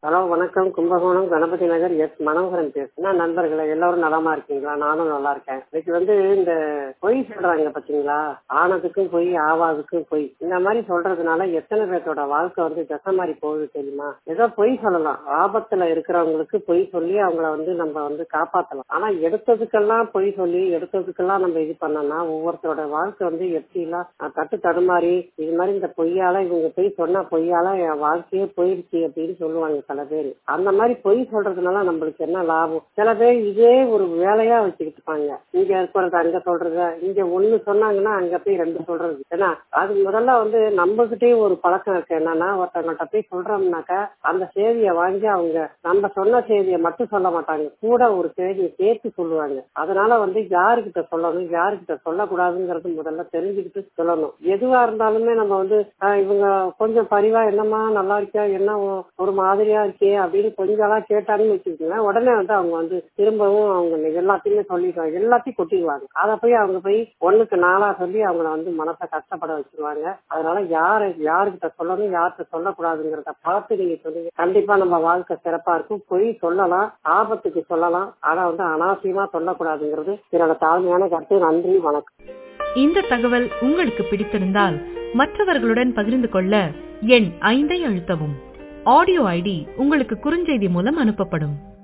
hello வணக்கம் Kumbakonam Ganapathi Nagar S Manoharan பேசுறேன் நண்பர்களே எல்லாரும் நலமா இருக்கீங்களா நானும் நல்லா இருக்கேன் இன்னைக்கு வந்து இந்த பொய் சொல்றாங்க பாத்தீங்களா ஆனதுக்கும் பொய் ஆவாதுக்கும் பொய் இந்த மாதிரி சொல்றதுனால எத்தனை பேர்த்தோட வாழ்க்கை வந்து திசை மாதிரி போகுது தெரியுமா ஏதோ பொய் சொல்லலாம் ஆபத்துல இருக்கிறவங்களுக்கு பொய் சொல்லி அவங்கள வந்து நம்ம வந்து காப்பாத்தலாம் ஆனா எடுத்ததுக்கெல்லாம் பொய் சொல்லி எடுத்ததுக்கெல்லாம் நம்ம இது பண்ணோம்னா ஒவ்வொருத்தரோட வாழ்க்கை வந்து எப்படிலாம் தட்டு தடுமாறி இது மாதிரி இந்த பொய்யால இவங்க பொய் சொன்னா பொய்யால என் வாழ்க்கையே போயிடுச்சு அப்படின்னு சொல்லுவாங்க சில பேர் அந்த மாதிரி பொய் சொல்றதுனால நம்மளுக்கு என்ன லாபம் சில பேர் இதே ஒரு வேலையா வச்சுக்கிட்டு இருப்பாங்க இங்க இருக்கிறது அங்க சொல்றது இங்க ஒண்ணு சொன்னாங்கன்னா அங்க போய் ரெண்டு சொல்றது ஏன்னா அது முதல்ல வந்து நம்ம கிட்டயும் ஒரு பழக்கம் இருக்கு என்னன்னா ஒருத்தவங்கள்ட்ட போய் சொல்றோம்னாக்கா அந்த செய்தியை வாங்கி அவங்க நம்ம சொன்ன செய்தியை மட்டும் சொல்ல மாட்டாங்க கூட ஒரு செய்தியை சேர்த்து சொல்லுவாங்க அதனால வந்து யாருக்கிட்ட சொல்லணும் யாருக்கிட்ட சொல்லக்கூடாதுங்கிறது முதல்ல தெரிஞ்சுக்கிட்டு சொல்லணும் எதுவா இருந்தாலுமே நம்ம வந்து ஆஹ் இவங்க கொஞ்சம் பரிவா என்னமா நல்லா இருக்கியா என்ன ஒரு மாதிரியா இருக்கே அப்படின்னு கொஞ்சம் எல்லாம் கேட்டாருன்னு வச்சுக்கோங்களேன் உடனே வந்து அவங்க வந்து திரும்பவும் அவங்க எல்லாத்தையுமே சொல்லிடுவாங்க எல்லாத்தையும் கொட்டிடுவாங்க அதை போய் அவங்க போய் ஒண்ணுக்கு நாளா சொல்லி அவங்கள வந்து மனசை கஷ்டப்பட வச்சிருவாங்க அதனால யாரு யாருக்கிட்ட சொல்லணும் யார்கிட்ட சொல்லக்கூடாதுங்கிறத பார்த்து நீங்க சொல்லுங்க கண்டிப்பா நம்ம வாழ்க்கை சிறப்பா இருக்கும் பொய் சொல்லலாம் ஆபத்துக்கு சொல்லலாம் ஆனா வந்து அனாவசியமா சொல்லக்கூடாதுங்கிறது என்னோட தாழ்மையான கருத்து நன்றி வணக்கம் இந்த தகவல் உங்களுக்கு பிடித்திருந்தால் மற்றவர்களுடன் பகிர்ந்து கொள்ள எண் ஐந்தை அழுத்தவும் ஆடியோ ஐடி உங்களுக்கு குறுஞ்செய்தி மூலம் அனுப்பப்படும்